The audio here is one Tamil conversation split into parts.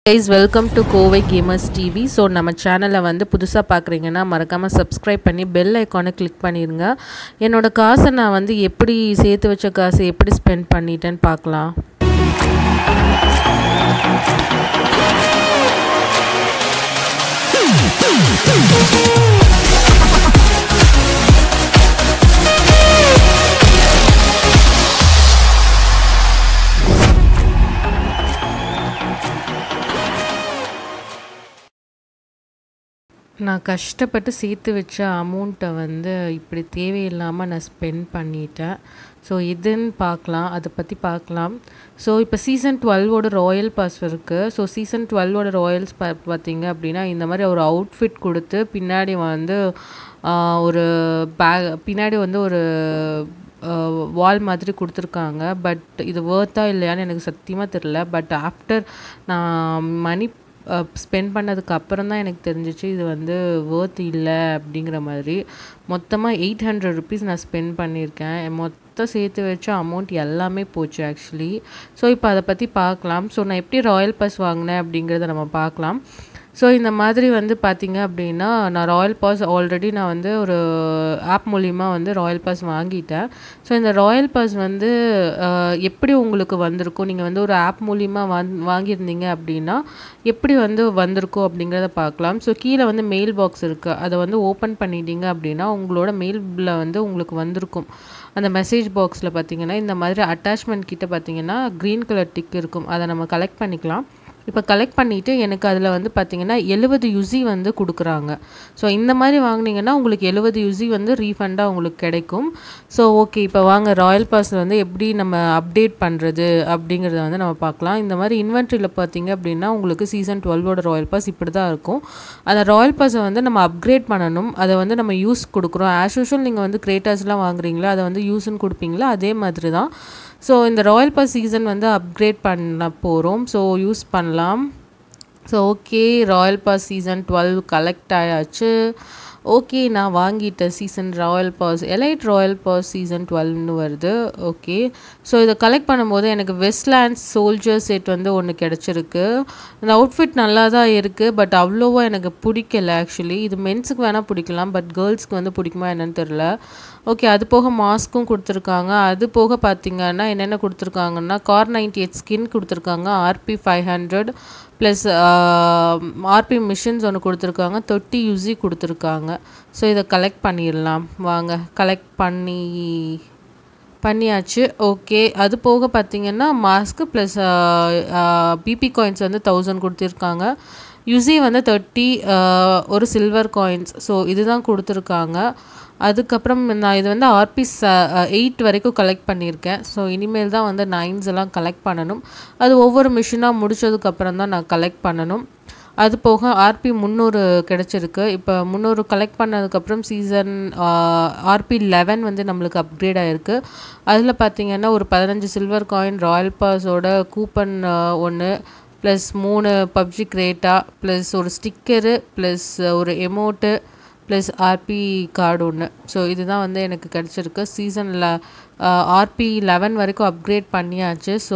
guys welcome to Kovai gamers TV so நம்ம சேனலை வந்து புதுசாக பார்க்குறீங்கன்னா மறக்காமல் சப்ஸ்கிரைப் பண்ணி பெல் ஐக்கானை கிளிக் பண்ணிடுங்க என்னோடய காசை நான் வந்து எப்படி சேர்த்து வச்ச காசை எப்படி ஸ்பெண்ட் பண்ணிட்டேன்னு பார்க்கலாம் நான் கஷ்டப்பட்டு சேர்த்து வச்ச அமௌண்ட்டை வந்து இப்படி தேவையில்லாமல் நான் ஸ்பெண்ட் பண்ணிட்டேன் ஸோ இதுன்னு பார்க்கலாம் அதை பற்றி பார்க்கலாம் ஸோ இப்போ சீசன் டுவெல்வோட ராயல் பாஸ் இருக்குது ஸோ சீசன் டுவெல்வோட ராயல்ஸ் பா பார்த்தீங்க அப்படின்னா இந்த மாதிரி ஒரு அவுட்ஃபிட் கொடுத்து பின்னாடி வந்து ஆஹ், ஒரு பேக் பின்னாடி வந்து ஒரு வால் மாதிரி கொடுத்துருக்காங்க பட் இது வேர்த்தா இல்லையான்னு எனக்கு சத்தியமாக தெரில பட் ஆஃப்டர் நான் மணி ஸ்பெண்ட் பண்ணதுக்கு அப்புறம் தான் எனக்கு தெரிஞ்சிச்சு இது வந்து வேர்த் இல்லை அப்படிங்கிற மாதிரி மொத்தமாக எயிட் ஹண்ட்ரட் ருபீஸ் நான் ஸ்பெண்ட் பண்ணியிருக்கேன் மொத்தம் சேர்த்து வச்ச அமௌண்ட் எல்லாமே போச்சு ஆக்சுவலி ஸோ இப்போ அதை பற்றி பார்க்கலாம் ஸோ நான் எப்படி ராயல் பாஸ் வாங்கினேன் அப்படிங்கிறத நம்ம பார்க்கலாம் ஸோ இந்த மாதிரி வந்து பார்த்தீங்க அப்படின்னா நான் ராயல் பாஸ் ஆல்ரெடி நான் வந்து ஒரு ஆப் மூலிமா வந்து ராயல் பாஸ் வாங்கிட்டேன் ஸோ இந்த ராயல் பாஸ் வந்து அஹ், எப்படி உங்களுக்கு வந்திருக்கும் நீங்கள் வந்து ஒரு ஆப் மூலிமா வாங் வாங்கியிருந்தீங்க அப்படின்னா எப்படி வந்து வந்திருக்கும் அப்படிங்கிறத பார்க்கலாம் ஸோ கீழே வந்து மெயில் பாக்ஸ் இருக்குது அதை வந்து ஓப்பன் பண்ணிட்டீங்க அப்படின்னா உங்களோட மெயிலில் வந்து உங்களுக்கு வந்திருக்கும் அந்த மெசேஜ் பாக்ஸில் பார்த்தீங்கன்னா இந்த மாதிரி அட்டாச்மெண்ட் கிட்ட பார்த்தீங்கன்னா க்ரீன் கலர் டிக் இருக்கும் அதை நம்ம கலெக்ட் பண்ணிக்கலாம் இப்போ கலெக்ட் பண்ணிவிட்டு எனக்கு அதில் வந்து பார்த்தீங்கன்னா எழுபது யுசி வந்து கொடுக்குறாங்க ஸோ இந்த மாதிரி வாங்குனீங்கன்னா உங்களுக்கு எழுபது யுசி வந்து ரீஃபண்டாக உங்களுக்கு கிடைக்கும் ஸோ ஓகே இப்போ வாங்க ராயல் பாஸில் வந்து எப்படி நம்ம அப்டேட் பண்ணுறது அப்படிங்கிறத வந்து நம்ம பார்க்கலாம் இந்த மாதிரி இன்வென்ட்ரியில் பார்த்தீங்க அப்படின்னா உங்களுக்கு சீசன் டுவெல்வோட ராயல் பாஸ் இப்படி தான் இருக்கும் அந்த ராயல் பாஸை வந்து நம்ம அப்கிரேட் பண்ணணும் அதை வந்து நம்ம யூஸ் கொடுக்குறோம் ஆஸ் யூஷுவல் நீங்கள் வந்து கிரேட்டர்ஸ்லாம் வாங்குறீங்களா அதை வந்து யூஸ்ன்னு கொடுப்பீங்களா அதே மாதிரி தான் ஸோ இந்த ராயல் பாஸ் சீசன் வந்து அப்கிரேட் பண்ண போகிறோம் ஸோ யூஸ் பண்ணலாம் so okay royal pass season twelve collect ஆயாச்சு ஓகே நான் வாங்கிட்டேன் season royal pass elite royal pass season டுவெல்னு வருது ஓகே ஸோ இதை கலெக்ட் பண்ணும்போது எனக்கு வெஸ்ட்லேண்ட்ஸ் சோல்ஜர் செட் வந்து ஒன்று கிடச்சிருக்கு அந்த அவுட்ஃபிட் நல்லா தான் இருக்குது பட் அவ்வளோவா எனக்கு பிடிக்கல ஆக்சுவலி இது மென்ஸுக்கு வேணால் பிடிக்கலாம் பட் கேர்ள்ஸ்க்கு வந்து பிடிக்குமா என்னன்னு தெரில ஓகே அது போக மாஸ்க்கும் கொடுத்துருக்காங்க அது போக பார்த்தீங்கன்னா என்னென்ன கொடுத்துருக்காங்கன்னா கார் நைன்டி எயிட் ஸ்கின் கொடுத்துருக்காங்க RP five hundred plus RP missions ஒன்று கொடுத்துருக்காங்க தொட்டி யூஸி கொடுத்துருக்காங்க ஸோ இதை கலெக்ட் பண்ணிடலாம் வாங்க கலெக்ட் பண்ணி பண்ணியாச்சு ஓகே அது போக பார்த்தீங்கன்னா மாஸ்க்கு ப்ளஸ் பிபி காயின்ஸ் வந்து தௌசண்ட் கொடுத்துருக்காங்க யுசி வந்து தேர்ட்டி ஒரு சில்வர் காயின்ஸ் ஸோ இதுதான் கொடுத்துருக்காங்க அதுக்கப்புறம் நான் இது வந்து ஆர்பிஸ் எயிட் வரைக்கும் கலெக்ட் பண்ணியிருக்கேன் ஸோ இனிமேல் தான் வந்து நைன்ஸ் எல்லாம் கலெக்ட் பண்ணணும் அது ஒவ்வொரு மிஷினாக முடிச்சதுக்கப்புறம் தான் நான் கலெக்ட் பண்ணணும் அது போக ஆர்பி முந்நூறு கிடச்சிருக்கு இப்போ முந்நூறு கலெக்ட் பண்ணதுக்கப்புறம் சீசன் ஆர்பி லெவன் வந்து நம்மளுக்கு அப்கிரேட் ஆகிருக்கு அதில் பார்த்தீங்கன்னா ஒரு பதினஞ்சு சில்வர் காயின் ராயல் பாஸோட கூப்பன் ஒன்று ப்ளஸ் மூணு பப்ஜி கிரேட்டா ப்ளஸ் ஒரு ஸ்டிக்கரு ப்ளஸ் ஒரு எமோட்டு ப்ளஸ் ஆர்பி கார்டு ஒன்று ஸோ இதுதான் வந்து எனக்கு கிடச்சிருக்கு சீசனில் ஆர்பி லெவன் வரைக்கும் அப்கிரேட் பண்ணியாச்சு ஸோ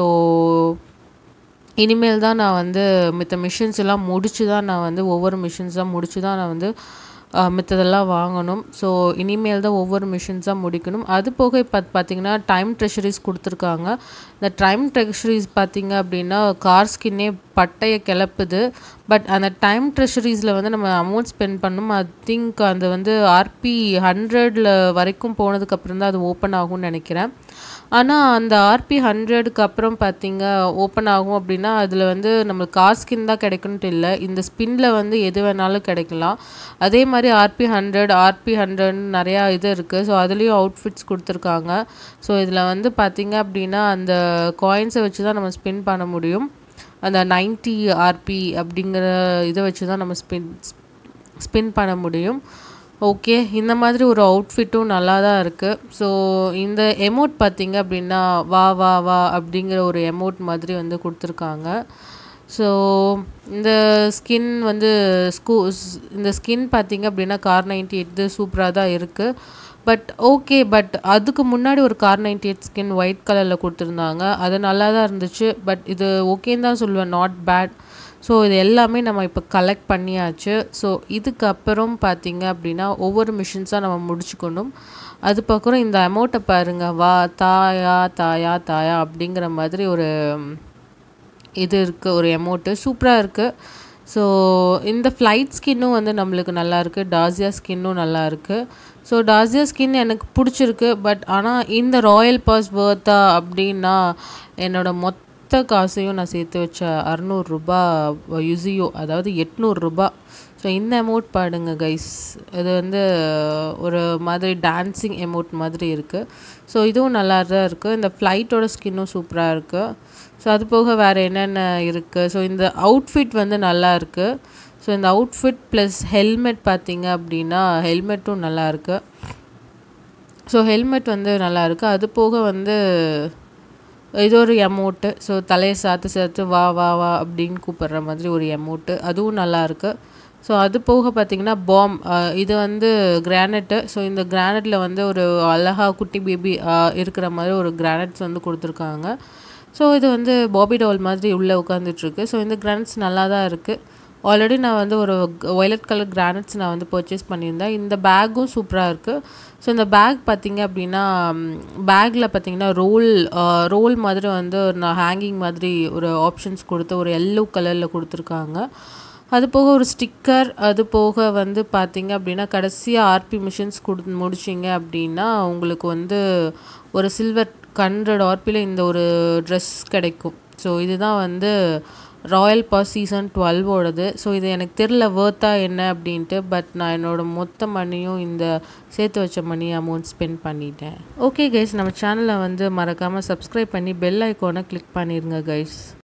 இனிமேல் தான் நான் வந்து மித்த மிஷின்ஸ் எல்லாம் முடிச்சு தான் நான் வந்து ஒவ்வொரு மிஷின்ஸாக முடிச்சு தான் நான் வந்து அஹ், மித்ததெல்லாம் வாங்கணும் ஸோ இனிமேல் தான் ஒவ்வொரு மிஷின்ஸாக முடிக்கணும் அது போக இப்போ பார்த்தீங்கன்னா டைம் ட்ரெஷரிஸ் கொடுத்துருக்காங்க இந்த டைம் ட்ரெஷரிஸ் பார்த்தீங்க அப்படின்னா கார் ஸ்கின்னே பட்டையை கிளப்புது பட் அந்த டைம் ட்ரெஷரிஸில் வந்து நம்ம அமௌண்ட் ஸ்பெண்ட் பண்ணணும் ஐ திங்க் அந்த வந்து ஆர்பி ஹண்ட்ரடில் வரைக்கும் போனதுக்கப்புறம் தான் அது ஓப்பன் ஆகும்னு நினைக்கிறேன் ஆனால் அந்த ஆர்பி ஹண்ட்ரடுக்கு அப்புறம் பார்த்தீங்க ஓப்பன் ஆகும் அப்படின்னா அதில் வந்து நம்மளுக்கு கார் ஸ்கின் தான் கிடைக்கணுன்ட்டு இல்லை இந்த ஸ்பின்னில் வந்து எது வேணாலும் கிடைக்கலாம் அதே மாதிரி ஆர்பி ஹண்ட்ரட் ஆர்பி ஹண்ட்ரட்னு நிறையா இது இருக்குது ஸோ அதுலேயும் அவுட்ஃபிட்ஸ் கொடுத்துருக்காங்க ஸோ இதில் வந்து பார்த்தீங்க அப்படின்னா அந்த காயின்ஸை வச்சு தான் நம்ம ஸ்பின் பண்ண முடியும் அந்த 90 ஆர்பி அப்படிங்கிற இதை வச்சு தான் நம்ம ஸ்பின் ஸ்பின் பண்ண முடியும் ஓகே இந்த மாதிரி ஒரு அவுட்ஃபிட்டும் நல்லா தான் இருக்குது ஸோ இந்த எமோட் பார்த்தீங்க அப்படின்னா வா வா வா அப்படிங்கிற ஒரு எமோட் மாதிரி வந்து கொடுத்துருக்காங்க ஸோ இந்த ஸ்கின் வந்து ஸ்கூ இந்த ஸ்கின் பார்த்தீங்க அப்படின்னா கார் நைன்டி எயிட் சூப்பராக தான் இருக்குது பட் ஓகே பட் அதுக்கு முன்னாடி ஒரு car ninety eight skin white கலரில் கொடுத்துருந்தாங்க அது நல்லா தான் இருந்துச்சு பட் இது ஓகேன்னு தான் சொல்லுவேன் நாட் பேட் ஸோ இது எல்லாமே நம்ம இப்போ கலெக்ட் பண்ணியாச்சு ஸோ இதுக்கப்புறம் பார்த்தீங்க அப்படின்னா ஒவ்வொரு மிஷின்ஸாக நம்ம முடிச்சுக்கணும் அது பக்கம் இந்த அமௌண்ட்டை பாருங்கள் வா தாயா தாயா தாயா அப்படிங்கிற மாதிரி ஒரு இது இருக்குது ஒரு எமௌண்ட்டு சூப்பராக இருக்குது ஸோ இந்த ஃப்ளைட் ஸ்கின்னும் வந்து நம்மளுக்கு நல்லா இருக்குது டாசியா ஸ்கின்னும் நல்லா இருக்குது ஸோ டாசியா ஸ்கின் எனக்கு பிடிச்சிருக்கு பட் ஆனால் இந்த ராயல் பாஸ் வேர்த்தா அப்படின்னா என்னோட மொத்த காசையும் நான் சேர்த்து வச்ச அறநூறுரூபா யுசியோ அதாவது எட்நூறுரூபா ஸோ இந்த அமௌண்ட் பாடுங்க கைஸ் இது வந்து ஒரு மாதிரி டான்ஸிங் அமௌண்ட் மாதிரி இருக்குது ஸோ இதுவும் நல்லா தான் இருக்குது இந்த ஃப்ளைட்டோட ஸ்கின்னும் சூப்பராக இருக்குது ஸோ அது போக வேறு என்னென்ன இருக்குது ஸோ இந்த அவுட்ஃபிட் வந்து நல்லா இருக்குது ஸோ இந்த அவுட்ஃபிட் ப்ளஸ் ஹெல்மெட் பார்த்தீங்க அப்படின்னா ஹெல்மெட்டும் நல்லா இருக்குது ஸோ ஹெல்மெட் வந்து நல்லா இருக்குது அது போக வந்து இது ஒரு எமௌண்ட்டு ஸோ தலையை சாத்து சாத்து வா வா வா அப்படின்னு கூப்பிடுற மாதிரி ஒரு எமௌண்ட்டு அதுவும் நல்லா இருக்குது ஸோ அது போக பார்த்திங்கன்னா பாம் இது வந்து கிரானைட்டு ஸோ இந்த கிரானைட்டில் வந்து ஒரு அழகா குட்டி பேபி இருக்கிற மாதிரி ஒரு கிரானைட்ஸ் வந்து கொடுத்துருக்காங்க ஸோ இது வந்து பாபி டால் மாதிரி உள்ளே உட்காந்துட்ருக்கு ஸோ இந்த கிரானைட்ஸ் நல்லா தான் இருக்குது ஆல்ரெடி நான் வந்து ஒரு ஒயலட் கலர் கிரானைட்ஸ் நான் வந்து பர்ச்சேஸ் பண்ணியிருந்தேன் இந்த பேக்கும் சூப்பராக இருக்குது ஸோ இந்த பேக் பார்த்திங்க அப்படின்னா பேக்கில் பார்த்திங்கன்னா ரோல் ரோல் மாதிரி வந்து ஒரு ஹேங்கிங் மாதிரி ஒரு ஆப்ஷன்ஸ் கொடுத்து ஒரு எல்லோ கலரில் கொடுத்துருக்காங்க அது போக ஒரு ஸ்டிக்கர் அது போக வந்து பார்த்திங்க அப்படின்னா கடைசியாக ஆர்பி மிஷின்ஸ் கொடு முடிச்சிங்க அப்படின்னா உங்களுக்கு வந்து ஒரு சில்வர் ஹண்ட்ரட் ஆர்பியில் இந்த ஒரு ட்ரெஸ் கிடைக்கும் ஸோ இதுதான் வந்து ராயல் பாஸ் சீசன் டுவெல்வோடது ஸோ இது எனக்கு தெரில வேர்த்தா என்ன அப்படின்ட்டு பட் நான் என்னோடய மொத்த மணியும் இந்த சேர்த்து வச்ச மணி அமௌண்ட் ஸ்பெண்ட் பண்ணிட்டேன் ஓகே கைஸ் நம்ம சேனலை வந்து மறக்காமல் சப்ஸ்கிரைப் பண்ணி பெல் ஐக்கானை கிளிக் பண்ணிடுங்க கைஸ்